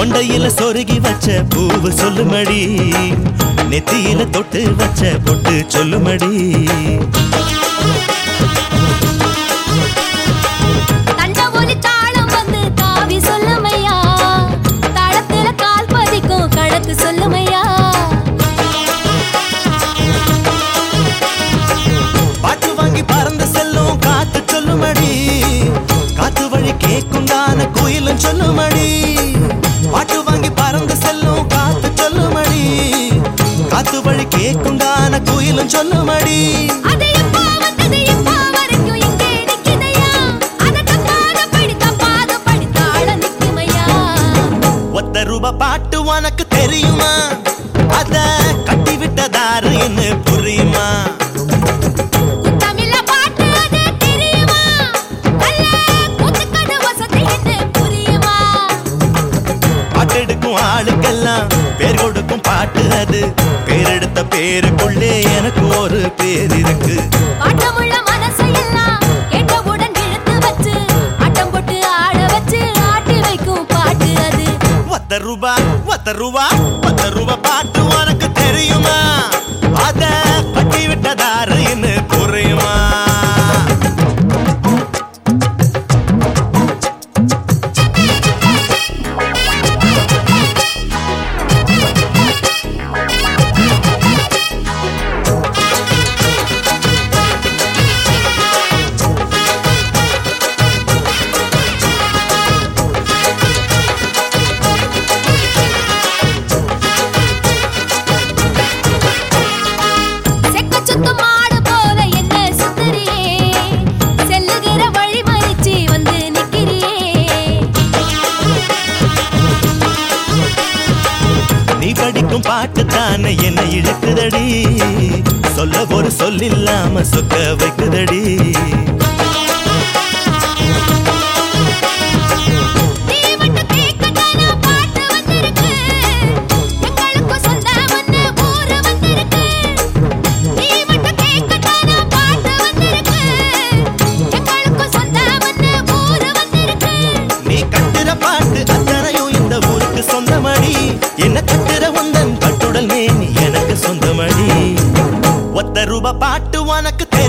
கொண்டையில சொருகி வச்ச பூவு சொல்லுமடி நெத்தியில தொட்டு வச்ச பொட்டு சொல்லுமடி தண்ட ஒலி தாளம் வந்து தாவி சொல்லுமையா தாளத்துல கால் பதிக்கும் கணக்கு சொல்லுமையா பாட்டு வாங்கி பறந்து செல்லும் காத்து சொல்லுமடி காத்து வழி கேக்கும் தான குயிலும் சொல்லுமடி பாட்டு வாங்கி பறந்து செல்லும் காத்து சொல்லுமடி காத்து வழி கேக்கும் தான குயிலும் சொல்லுமடி அது எப்போ வந்தது எப்போ வரைக்கும் இங்கே நிக்குதையா அத தப்பாத படி தப்பாத படி தாள நிக்குமையா ஒத்த ரூபா பாட்டு உனக்கு தெரியுமா அத கட்டி விட்டதாரு என்ன புரியுமா தமிழ பாட்டு அது தெரியுமா அல்ல கூத்துக்கது வசதி என்ன புரியுமா பாட்டெடுக்கும் ஆளுக்கெல்லாம் பேர் கொடுக்கும் பாட்டு அது பேரெடுத்த பேருக்குள்ளே எனக்கு ஒரு பேர் இருக்கு பாட்டமுள்ள மனசையெல்லாம் கேட்டவுடன் இழுத்து வச்சு ஆட்டம் போட்டு ஆட வச்சு ஆட்டி வைக்கும் பாட்டு அது ஒத்த ரூபா ஒத்த ரூபா ஒத்த ரூபா பாட்டு உனக்கு தெரியுமா அத கட்டி விட்டதாரு என்ன புரியுமா செக்க சுத்து மாடு போல என்ன சுத்துறியே செல்லுகிற வழி மறிச்சு வந்து நிக்கிறியே நீ படிக்கும் பாட்டு தானே என்ன இழுக்குதடி சொல்ல ஒரு சொல்லில்லாம சொக்க வைக்குதடி நீ மட்டும் கேட்கத்தானா பாட்டு வந்திருக்கு எங்களுக்கு சொந்தம்னு ஊரு வந்திருக்கு நீ மட்டும் கேட்கத்தானா பாட்டு வந்திருக்கு எங்களுக்கு சொந்தம்னு ஊரு வந்திருக்கு நீ கட்டுற பாட்டு அத்தனையும் இந்த ஊருக்கு சொந்தமடி என்ன கட்டுற உந்தன் கட்டுடல் மேனி எனக்கு சொந்தமடி ஒத்த ரூபா பாட்டு உனக்கு